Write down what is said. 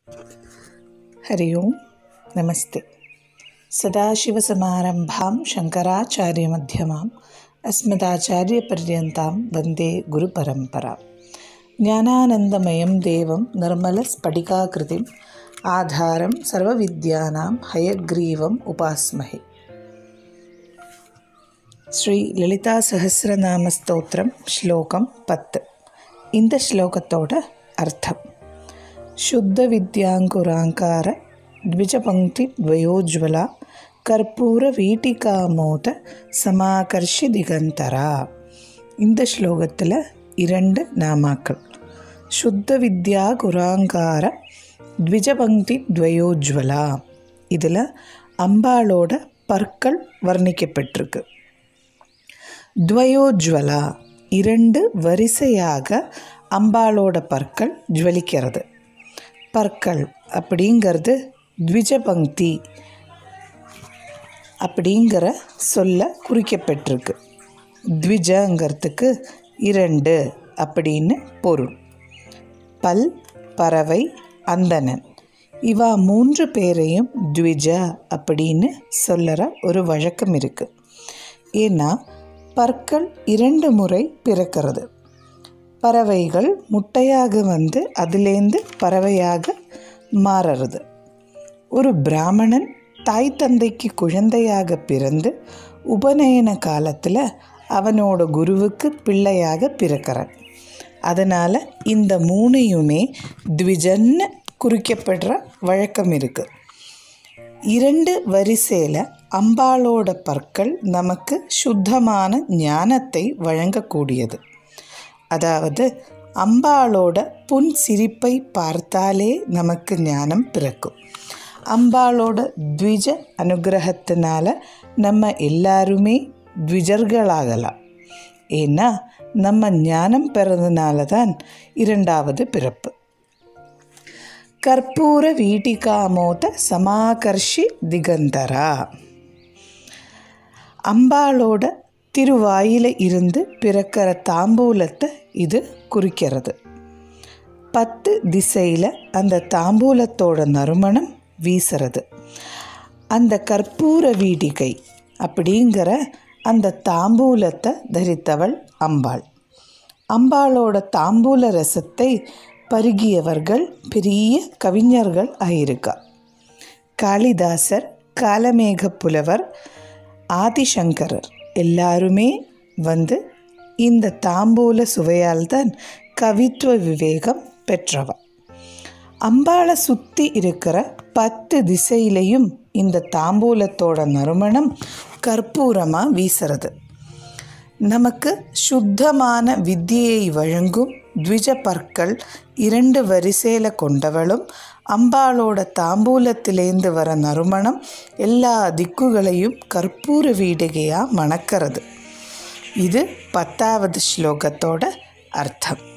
हरि ओं नमस्ते सदाशिवसमारम्भां शङ्कराचार्यमध्यमाम् अस्मदाचार्यपर्यन्तां वन्दे गुरुपरम्परां ज्ञानानन्दमयं देवं निर्मलस्फटिकाकृतिम् आधारं सर्वविद्यानां हयग्रीवम् उपास्महे ஸ்ரீ லலிதா சஹசிரநாம ஸ்தோத்திரம் ஸ்லோகம் பத்து இந்த ஸ்லோகத்தோட அர்த்தம் शुद्ध विद्यांकुरांकार द्विजपंक्ति द्वयोज्वला கற்பூர வீட்டிகாமோத சமாகர்ஷி திகந்தரா இந்த ஸ்லோகத்தில் இரண்டு நாமாக்கள் சுத்த வித்யா குராங்கார த்விஜபங்கி துவயோஜ்வலா இதில் அம்பாளோட பற்கள் வர்ணிக்கப்பட்டிருக்கு துவயோஜ்வலா இரண்டு வரிசையாக அம்பாளோட பற்கள் ஜுவலிக்கிறது பற்கள் அப்படிங்கிறது த்விஜபங்கி அப்படிங்கிற சொல்ல குறிக்கப்பட்டிருக்கு த்விஜங்கிறதுக்கு இரண்டு அப்படின்னு பொருள் பல் பறவை அந்தணன் இவா மூன்று பேரையும் த்விஜ அப்படின்னு சொல்லற ஒரு வழக்கம் இருக்குது ஏன்னா பற்கள் இரண்டு முறை பிறக்கிறது பறவைகள் முட்டையாக வந்து அதிலேந்து பறவையாக மாறுறது ஒரு பிராமணன் தாய் தந்தைக்கு குழந்தையாக பிறந்து உபநயன காலத்தில் அவனோட குருவுக்கு பிள்ளையாக பிறக்கிறான் அதனால் இந்த மூணையுமே த்விஜன்னு குறிக்கப்படுற வழக்கம் இருக்குது இரண்டு வரிசையில் அம்பாளோட பற்கள் நமக்கு சுத்தமான ஞானத்தை வழங்கக்கூடியது அதாவது அம்பாளோட புன் சிரிப்பை பார்த்தாலே நமக்கு ஞானம் பிறக்கும் அம்பாளோட த்விஜ அனுகிரகத்தினால நம்ம எல்லாருமே த்விஜர்களாகலாம் ஏன்னா நம்ம ஞானம் பெறதுனால தான் இரண்டாவது பிறப்பு கற்பூர வீட்டிகாமோத சமாகர்ஷி திகந்தரா அம்பாளோட திருவாயில இருந்து பிறக்கிற தாம்பூலத்தை இது குறிக்கிறது பத்து திசையில் அந்த தாம்பூலத்தோட நறுமணம் வீசுறது அந்த கற்பூர வீடிகை அப்படிங்கிற அந்த தாம்பூலத்தை தரித்தவள் அம்பாள் அம்பாளோட தாம்பூல ரசத்தை பருகியவர்கள் பெரிய கவிஞர்கள் ஆயிருக்கா காளிதாசர் காலமேக புலவர் ஆதிசங்கரர் எல்லாருமே வந்து இந்த தாம்பூல சுவையால் தான் கவித்துவ விவேகம் பெற்றவ அம்பாளை சுற்றி இருக்கிற பத்து திசையிலையும் இந்த தாம்பூலத்தோட நறுமணம் கற்பூரமாக வீசுறது நமக்கு சுத்தமான வித்தியை வழங்கும் த்விஜ பற்கள் இரண்டு வரிசையில் கொண்டவளும் அம்பாளோட தாம்பூலத்திலேந்து வர நறுமணம் எல்லா திக்குகளையும் கற்பூர வீடுகையாக மணக்கிறது இது பத்தாவது ஸ்லோகத்தோட அர்த்தம்